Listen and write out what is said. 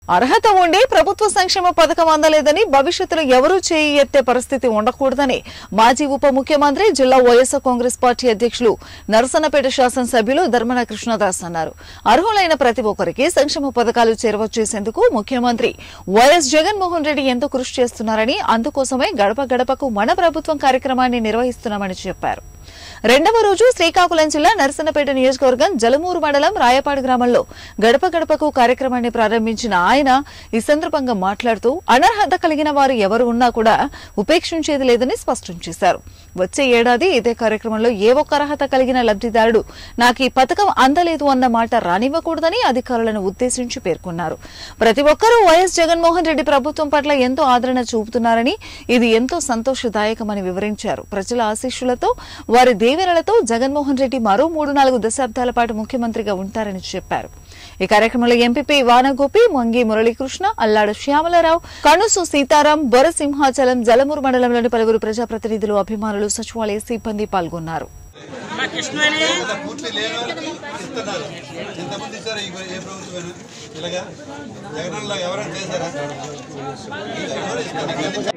అర్హత ఉండి ప్రభుత్వ సంక్షేమ పథకం అందలేదని భవిష్యత్తులో ఎవరూ చేయి ఎత్తే పరిస్థితి ఉండకూడదని మాజీ ఉప ముఖ్యమంత్రి జిల్లా వైఎస్ఆర్ కాంగ్రెస్ పార్టీ అధ్యక్షులు నరసన్నపేట శాసనసభ్యులు ధర్మన కృష్ణదాస్ అన్నారు అర్హులైన ప్రతి ఒక్కరికి సంక్షేమ పథకాలు చేరువచేసేందుకు ముఖ్యమంత్రి వైఎస్ జగన్మోహన్ రెడ్డి ఎంతో కృషి చేస్తున్నారని అందుకోసమే గడప గడపకు మన ప్రభుత్వం కార్యక్రమాన్ని నిర్వహిస్తున్నామని చెప్పారు రెండవ రోజు శ్రీకాకుళం జిల్లా నరసన్నపేట నియోజకవర్గం జలమూరు మండలం రాయపాడు గ్రామంలో గడప గడపకు కార్యక్రమాన్ని ప్రారంభించిన ఆయన ఈ సందర్భంగా మాట్లాడుతూ అనర్హత కలిగిన వారు ఎవరు ఉన్నా కూడా ఉపేక్షించేది లేదని స్పష్టం చేశారు వచ్చే ఏడాది ఇదే కార్యక్రమంలో ఏ ఒక్క అర్హత కలిగిన లబ్దిదారుడు నాకు ఈ పథకం అందలేదు అన్న మాట రానివ్వకూడదని అధికారులను ఉద్దేశించి పేర్కొన్నారు ప్రతి ఒక్కరూ వైఎస్ జగన్మోహన్ రెడ్డి ప్రభుత్వం పట్ల ఎంతో ఆదరణ చూపుతున్నారని ఇది ఎంతో సంతోషదాయకమని వివరించారు ప్రజల ఆశీస్సులతో వారి దీవెనలతో జగన్మోహన్ రెడ్డి మరో మూడు నాలుగు దశాబ్దాల పాటు ముఖ్యమంత్రిగా ఉంటారని చెప్పారు ఈ కార్యక్రమంలో ఎంపీపీ వానగోపి మంగి మురళీకృష్ణ అల్లాడు శ్యామలారావు కణుసు సీతారాం బొరసింహాచలం జలమూరు మండలంలోని పలువురు ప్రజాప్రతినిధులు అభిమానులు సచివాలయ సిబ్బంది పాల్గొన్నారు మా కృష్ణవేణి పూర్తి లేని వాళ్ళకి ఇస్తున్నారు ఎంతమంది ఇచ్చారు ఈ ఏ ప్రభుత్వం ఇలాగా జగనన్న ఎవరైనా చేశారా ఎవరు ఇస్తారు?